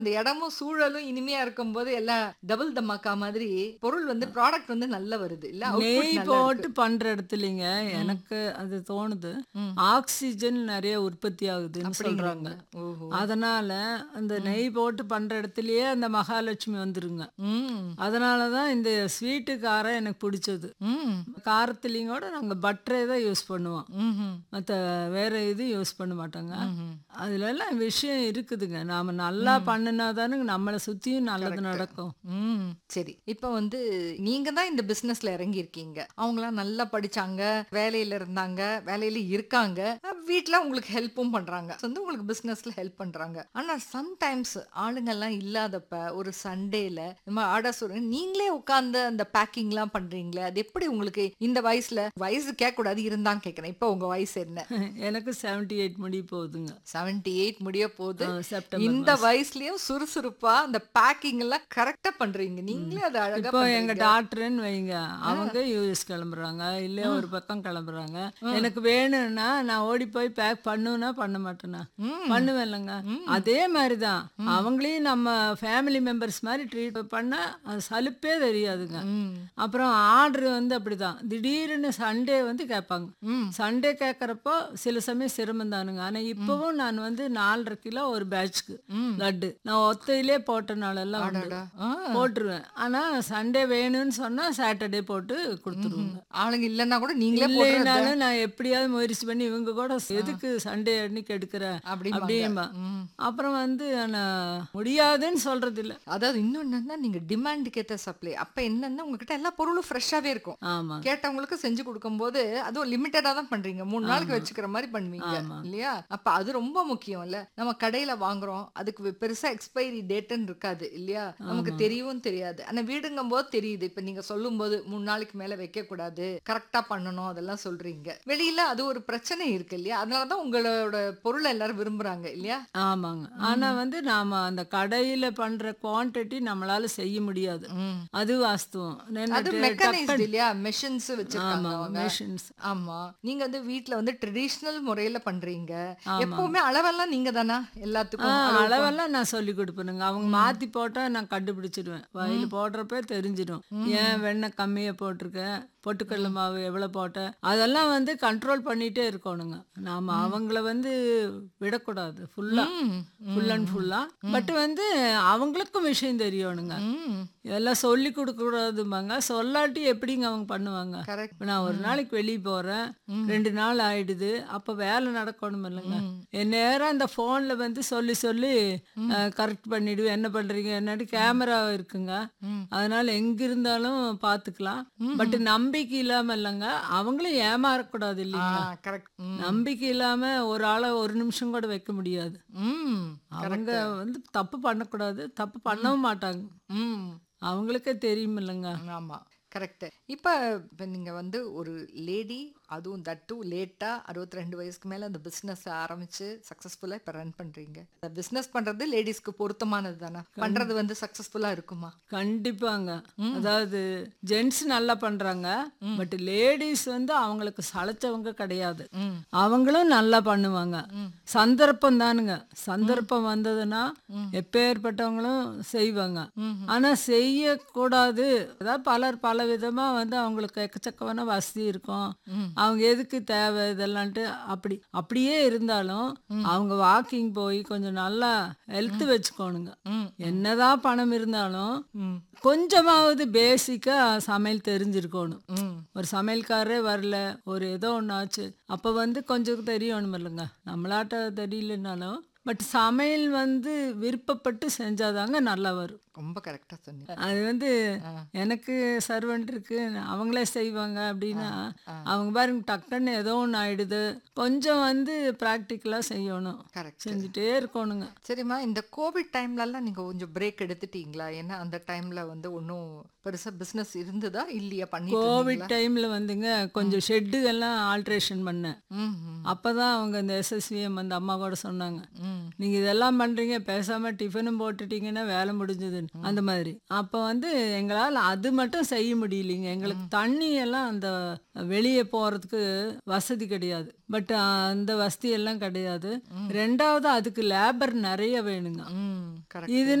இந்த இடமும் சூழலும் இனிமையா இருக்கும்போது எல்லாம் டபுள் தமாக்கா மாதிரி பொருள் வந்து ப்ராடக்ட் வந்து நல்ல வருது இல்ல output நெய் நல்லா போட்டு இருக்கு. பண்ற இடத்துலங்க எனக்கு அது தோணுது ம். ஆக்சிஜன் நிறைய உற்பத்தி ஆகுதுன்னு சொல்றாங்க அப்படிங்கிறாங்க. ஓஹோ அதனால அந்த நெய் போட்டு பண்ற இடத்துலயே அந்த மகாலட்சுமி வந்துருங்க ம் அதனால தான் இந்த ஸ்வீட்டு காரம் எனக்கு பிடிச்சது ம் காரத்துலேயும் கூட நாங்கள் பட்டரே தான் யூஸ் பண்ணுவோம் ம்ஹும். மற்ற வேற இது யூஸ் பண்ண மாட்டோங்க ம்ஹும். அதுல எல்லாம் விஷயம் இருக்குதுங்க நாம நல்லா பண்ணினா தானுங்க நம்மளை சுத்தியும் நல்லது நடக்கும் ம் சரி இப்போ வந்து நீங்க தான் இந்த பிசினஸ்ல இறங்கி இருக்கீங்க அவங்களாம் நல்லா படிச்சாங்க வேலையில இருந்தாங்க வேலையில இருக்காங்க அஹ் வீட்ல உங்களுக்கு ஹெல்ப்பும் பண்றாங்க வந்து உங்களுக்கு பிசினஸ்ல ஹெல்ப் பண்றாங்க ஆனா சம்டைம்ஸ் ஆளுங்கெல்லாம் இல்லாதப்ப ஒரு சண்டேல நம்ம ஆர்டர் சொல்றேன் நீங்களே உட்கார்ந்து அந்த பேக்கிங்லாம் பண்றீங்களே அது எப்படி உங்களுக்கு இந்த வயசுல வயசு கேட்க கூடாது இருந்தான்னு கேட்கறேன் இப்போ உங்க வயசு என்ன எனக்கு செவன்டி எயிட் முடி போகுதுங்க செவன்டி எயிட் முடிய போகுது ஆ, செப்டம்பர் இந்த வயசுலயும் சுறுசுறுப்பா அந்த பேக்கிங் எல்லாம் கரெக்டா பண்றீங்க நீங்களே அதை அழகா இப்போ எங்க பண்றீங்க. டாக்டர்னு வைங்க அவங்க யூஎஸ் கிளம்புறாங்க இல்ல ஒரு பக்கம் கிளம்புறாங்க எனக்கு வேணும்னா நான் ஓடி போய் பேக் பண்ணுவேனா பண்ண மாட்டேனா ம். பண்ணுவேன் இல்லைங்க அதே மாதிரி தான் அவங்களையும் நம்ம ஃபேமிலி மெம்பர்ஸ் மாதிரி ட்ரீட் பண்ணா அது சலுப்பே தெரியாதுங்க ம். அப்புறம் ஆர்டர் வந்து அப்படிதான் திடீர்னு சண்டே வந்து கேட்பாங்க ம். சண்டே கேட்குறப்போ சில சமயம் சிரமம் தானுங்க ஆனால் இப்போவும் நான் வந்து நாலரை கிலோ ஒரு பேட்ச்க்கு ம். லட்டு நான் ஒத்தையிலே போட்ட நாளெல்லாம் உண்டு அடடா. ஆ. போட்டுருவேன் ஆனால் சண்டே வேணும்னு சொன்னால் சாட்டர்டே போட்டு கொடுத்துருவாங்க ஆளுங்க இல்லன்னா கூட நீங்களே போடுறது இல்லைனாலும் நான் எப்படியாவது முயற்சி பண்ணி இவங்க கூட எதுக்கு சண்டே அன்னைக்கு எடுக்கிற அப்படிம்பாங்க. அப்படிம்பா ம். அப்புறம் வந்து நான் முடியாதுன்னு சொல்றது இல்ல அதாவது இன்னொன்னு என்னன்னா நீங்க டிமாண்டுக்கு ஏத்த சப்ளை அப்ப என்னன்னா உங்ககிட்ட எல்லா பொருளும் ஃப்ரெஷ்ஷாவே இருக்கும் ஆமா கேட்டவங்களுக்கு செஞ்சு கொடுக்கும்போது அதுவும் லிமிட்டடா தான் பண்றீங்க மூணு நாளைக்கு வச்சுக்கிற மாதிரி பண்ணுவீங்க ஆமா. இல்லையா அப்ப அது ரொம்ப முக்கியம் இல்ல நம்ம கடையில வாங்குறோம் அதுக்கு வெ- பெருசா எக்ஸ்பைரி டேட்னு இருக்காது இல்லையா நமக்கு தெரியவும் தெரியாது ஆனா வீடுங்கும் போது தெரியுது இப்ப நீங்க சொல்லும் போது மூணு நாளைக்கு மேல வைக்க கூடாது கரெக்டா பண்ணணும் அதெல்லாம் சொல்றீங்க வெளியில அது ஒரு பிரச்சனை இருக்கு இல்லையா அதனாலதான் உங்களோட பொருளை எல்லாரும் விரும்புறாங்க இல்லையா ஆமாங்க ஆனா வந்து நாம அந்த கடையில பண்ற குவாண்டிட்டி நம்மளால செய்ய முடியாது அது வாஸ்தவம் அது மெக்கானைஸ்டு இல்லையா மெஷின்ஸ் வச்சிருக்காங்க ஆமா அவங்க மிஷின்ஸ் ஆமா நீங்க வந்து வீட்ல வந்து ட்ரெடிஷனல் முறையில பண்றீங்க எப்பவுமே அளவெல்லாம் நீங்க தானா எல்லாத்துக்கும் அளவு அளவெல்லாம் நான் சொல்லி கொடுப்பேனுங்க அவங்க மாத்தி போட்டா நான் கண்டுபிடிச்சிடுவேன் வயல் போடுறப்ப தெரிஞ்சிடும் ஏன் வெண்ணெய் கம்மியா போட்டிருக்கேன் பொட்டுக்கடலை மாவு எவ்வளவு போட்டேன் அதெல்லாம் வந்து கண்ட்ரோல் பண்ணிட்டே இருக்கணுங்க நாம அவங்கள வந்து விடக்கூடாது ஃபுல்லா ம், ஃபுல் அண்ட் ஃபுல்லா பட் வந்து அவங்களுக்கும் விஷயம் தெரியணுங்க ம் இதெல்லாம் சொல்லி கொடுக்க கூடாதும்பாங்க சொல்லாட்டி எப்படிங்க அவங்க பண்ணுவாங்க கரெக்ட் இப்போ நான் ஒரு நாளைக்கு வெளியே போகிறேன் ரெண்டு நாள் ஆயிடுது அப்போ வேலை நடக்கணும் இல்லைங்க என் நேரம் அந்த ஃபோனில் வந்து சொல்லி சொல்லி கரெக்ட் பண்ணிடுவேன் என்ன பண்ணுறீங்க என்னட்டு கேமரா இருக்குங்க அதனால எங்க இருந்தாலும் பார்த்துக்கலாம் பட் நம்பிக்கை இல்லாமல் இல்லைங்க அவங்களும் ஏமாறக்கூடாது இல்லைங்களா கரெக்ட் நம்பிக்கை இல்லாமல் ஒரு ஆளை ஒரு நிமிஷம் கூட வைக்க முடியாது ம் அவங்க வந்து தப்பு பண்ணக்கூடாது தப்பு பண்ணவும் மாட்டாங்க ம் அவங்களுக்கே தெரியும் இல்லைங்க ஆமா கரெக்ட் இப்ப இப்ப நீங்க வந்து ஒரு லேடி அதுவும் தட்டு லேட்டா அறுபத்தி ரெண்டு வயசுக்கு மேல அந்த பிசினஸ் ஆரம்பிச்சு சக்சஸ்ஃபுல்லா இப்ப ரன் பண்றீங்க பிசினஸ் பண்றது லேடிஸ்க்கு பொருத்தமானது தானே பண்றது வந்து சக்சஸ்ஃபுல்லா இருக்குமா கண்டிப்பாங்க அதாவது ஜென்ட்ஸ் நல்லா பண்றாங்க பட் லேடிஸ் வந்து அவங்களுக்கு சளைச்சவங்க கிடையாது ம். அவங்களும் நல்லா பண்ணுவாங்க சந்தர்ப்பம் தானுங்க சந்தர்ப்பம் வந்ததுன்னா எப்பேற்பட்டவங்களும் செய்வாங்க ஆனா செய்யக்கூடாது அதாவது பலர் பல விதமா வந்து அவங்களுக்கு எக்கச்சக்கமான வசதி இருக்கும் அவங்க எதுக்கு தேவை இதெல்லாம்ட்டு அப்படி அப்படியே இருந்தாலும் அவங்க வாக்கிங் போய் கொஞ்சம் நல்லா ஹெல்த் வச்சுக்கோணுங்க ம். என்னதான் பணம் இருந்தாலும் ம். கொஞ்சமாவது பேசிக்கா சமையல் தெரிஞ்சிருக்கணும் ம் ஒரு சமையல்காரரே வரல ஒரு ஏதோ ஒன்று ஆச்சு அப்போ வந்து கொஞ்சம் தெரியணும் இல்லைங்க நம்மளாட்ட தெரியலனாலும் பட் சமையல் வந்து விருப்பப்பட்டு செஞ்சாதாங்க நல்லா வரும் ரொம்ப கரெக்டா சொன்னீங்க அது வந்து எனக்கு சர்வெண்ட் இருக்கு அவங்களே செய்வாங்க அப்படின்னா அவங்க பாருங்க டக்குன்னு ஏதோ ஒன்று ஆயிடுது கொஞ்சம் வந்து ப்ராக்டிக்கலாக செய்யணும் கரெக்ட் செஞ்சுட்டே இருக்கணுங்க சரிம்மா இந்த கோவிட் டைம்லலாம் நீங்க கொஞ்சம் பிரேக் எடுத்துட்டீங்களா ஏன்னா அந்த டைம்ல வந்து ஒன்றும் பெருசா பிசினஸ் இருந்ததா இல்லையா பண்ணி கோவிட் டைம்ல வந்துங்க கொஞ்சம் ஷெட்டு எல்லாம் ஆல்ட்ரேஷன் பண்ணேன் ம் ம் அப்பதான் அவங்க இந்த எஸ்எஸ்விஎம் அந்த அம்மா கூட சொன்னாங்க ம். நீங்க இதெல்லாம் பண்றீங்க பேசாம டிஃபனும் போட்டுட்டீங்கன்னா வேலை முடிஞ்சதுன்னு அந்த மாதிரி அப்ப வந்து எங்களால அது மட்டும் செய்ய முடியலைங்க எங்களுக்கு தண்ணி எல்லாம் அந்த வெளியே போறதுக்கு வசதி கிடையாது பட் அந்த வசதி எல்லாம் கிடையாது ரெண்டாவது அதுக்கு லேபர் நிறைய வேணுங்க ம் கரெக்ட் இது